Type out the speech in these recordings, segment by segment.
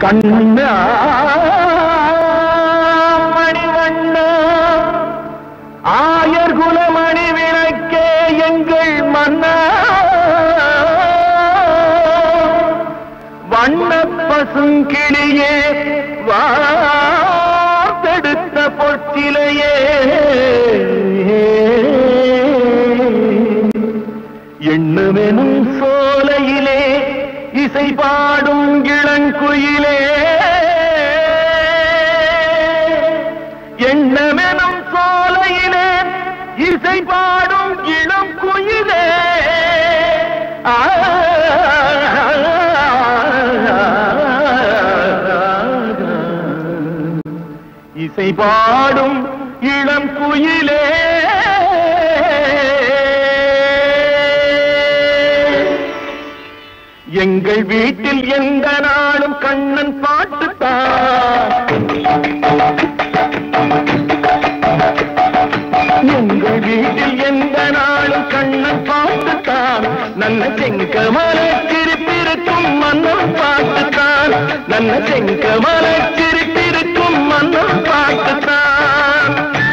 கண்ணா மணிவண்ணா ஆயர் குலமணி விளக்கே எங்கள் மன்னா வண்ண பசுங்கிளியே வார்த்தெடுத்த பொற்றிலையே எண்ணுமெனும் சோலையிலே இசை பாடும் இளங்குயிலே எண்ணமெனும் சோலையிலே இசை பாடும் இளம் குயிலே ஆ இசை பாடும் இளம் குயிலே எங்கள் வீட்டில் எந்த நாளும் கண்ணன் பாட்டுத்தான் எங்கள் வீட்டில் எந்த நாளும் கண்ணன் பாட்டுத்தான் நல்ல செங்கமல சிரிப்பிருக்கும் மன்னன் பாட்டுத்தான் நல்ல செங்கமல சிரிப்பிருக்கும் மன்னன் பாட்டுத்தான்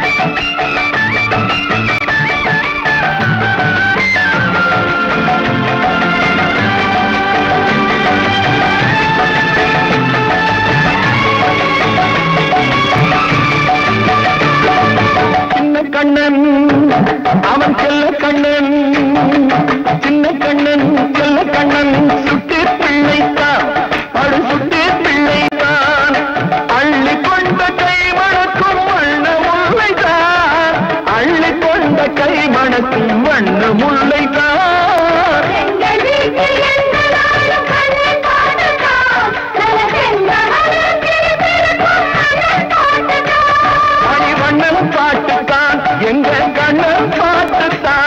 சின்ன கண்ணன் அவன் செல்ல கண்ணன் சின்ன கண்ணன் செல்ல கண்ணன் சுட்டி பிள்ளைத்தான் படு சுட்டி பிள்ளைத்தான் அள்ளி கொண்ட கை மணக்கும் வண்ண முல்லைதான் அள்ளி கொண்ட கை மணக்கும் வண்ண முல்லைதான் எங்கள் வீட்டில் எந்த நாளும் கண்ணன் பாட்டுத்தான். நல்ல செங்கமலம் சிரிப்பிருக்கும் மன்னன் பாட்டுத்தான். மணிவண்ணன் பாட்டுத்தான் எங்க கண்ணன் பாட்டுத்தான்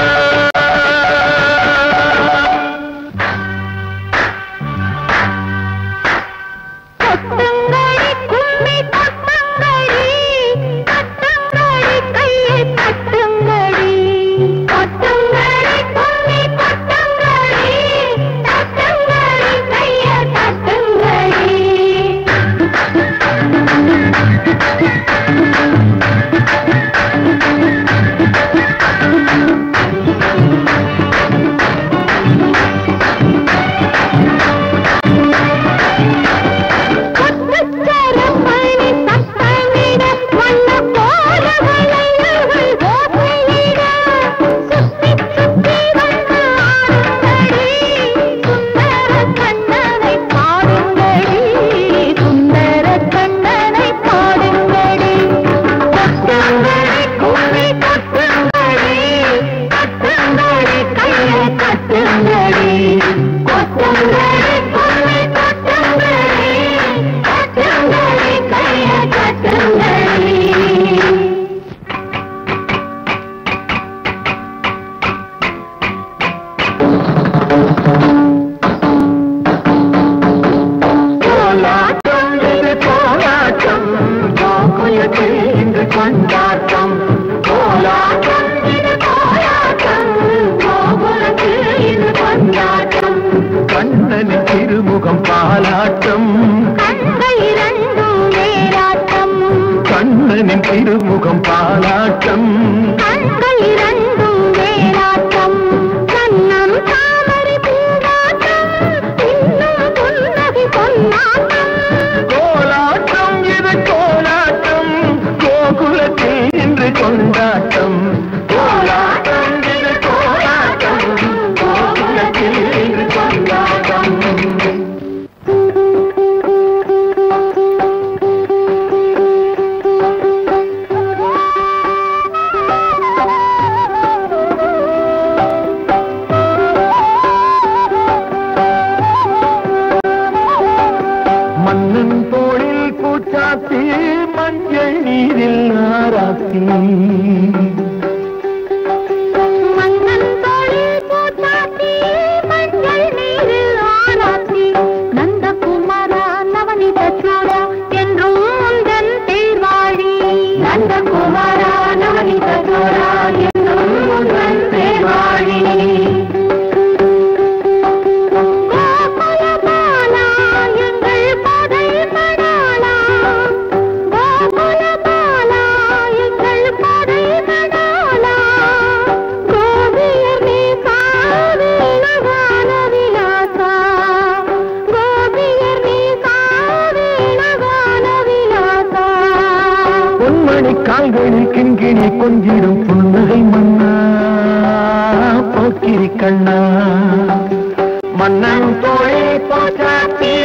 கொட்டுங்கடி கும்மி கொட்டுங்கடி கொட்டுங்கடி கையை தட்டுங்கடி கொட்டுங்கடி கும்மி கொட்டுங்கடி தட்டுங்கடி கையை தட்டுங்கடி கொட்டுச்சரமணி சத்தமிட வண்ண போல வளையல்கள் ஓசையிட சுத்தி சுத்தி வந்து ஆடுங்கடி சுந்தர கண்ணனை பாடுங்கடி சுந்தர கண்ணனை பாடுங்கடி கொட்டுங்கடி கும்மி கொட்டுங்கடி கொட்டுங்கடி கையை கட்டுங்கடி கொட்டுங்கடி கும்மி கொட்டுங்கடி கட்டுங்கடி கையை கட்டுங்கடி கோலாட்டம் இது கோலாட்டம் கோகுலத்தில் இன்று கொண்டாட்டம் கோலாட்டம் இது கோலாட்டம் கோகுலத்தில் இது கொண்டாட்டம் கண்ணனின் திருமுகம் பாலாட்டம் கண்கள் இரண்டும் வேலாட்டம் கண்ணனின் திருமுகம் பாலாட்டம் கண்கள் இரண்டும் வேலாட்டம் கண்ணம் தாமரை பூவாட்டம் இன்னும் புன்னகை பொன்னாட்டம் கோலாட்டம் இது கோலாட்டம் கோகுலத்தில் இன்று கொண்டாட்டம் கோலாட்டம் இது கோலாட்டம் கோகுலத்தில் இன்று கொண்டாட்டம் மன்னன் தோளில் பூச்சாத்தி மஞ்சள் நீரில் ஆராத்தி மன்னன் தோளில் பூச்சாத்தி மஞ்சள் நீரில் ஆராத்தி நந்தகுமாரா நவனித சூடா என்றும் உந்தன் தேர்வாழி நந்தகுமாரா நவனித சூடா என்றும் உந்தன் தேர்வாழி கோகுலபாலா எங்கள் பதை கால்களில் கிண்கிணி கொஞ்சிடும் புன்னகை மன்னா போக்கிரி கண்ணா மன்னன் தோழி போச்சாத்தி